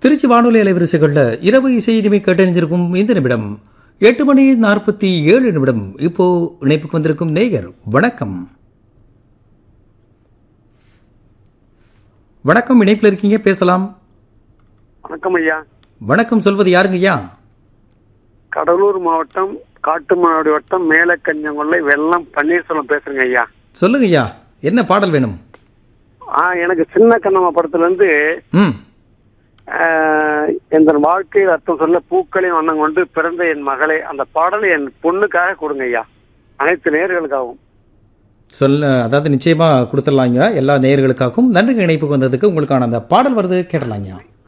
திருச்சி வானொலி அலைவரிசைகளில் இரவு இசை இனிமை கேட்டறிஞ்சிருக்கும் இந்த நிமிடம் எட்டு மணி நாற்பத்தி ஏழு நிமிடம் இப்போ இணைப்புக்கு வந்திருக்கும் நேயர் வணக்கம் வணக்கம் இணைப்பில் இருக்கீங்க பேசலாம் வணக்கம் ஐயா வணக்கம் சொல்வது யாருங்க ஐயா கடலூர் மாவட்டம் காட்டுமன்னாடி வட்டம் மேலக்கஞ்சங்கொல்லை வெள்ளம் பன்னீர்செல்வம் பேசுறேங்க ஐயா சொல்லுங்க ஐயா என்ன பாடல் வேணும் ஆ எனக்கு சின்ன கண்ணம்மா படத்துல இருந்து ம் ஆஹ், என் வாழ்க்கையில் அர்த்தம் சொல்ல பூக்களையும் வண்ணம் கொண்டு பிறந்த என் மகளை அந்த பாடலை என் பொண்ணுக்காக கொடுங்க ஐயா அனைத்து நேர்களுக்காகவும் சொல்ல அதாவது நிச்சயமா கொடுத்துடலாங்க எல்லா நேயர்களுக்காகவும் நன்றி இணைப்புக்கு வந்ததுக்கு உங்களுக்கான அந்த பாடல் வருது கேட்டலாங்க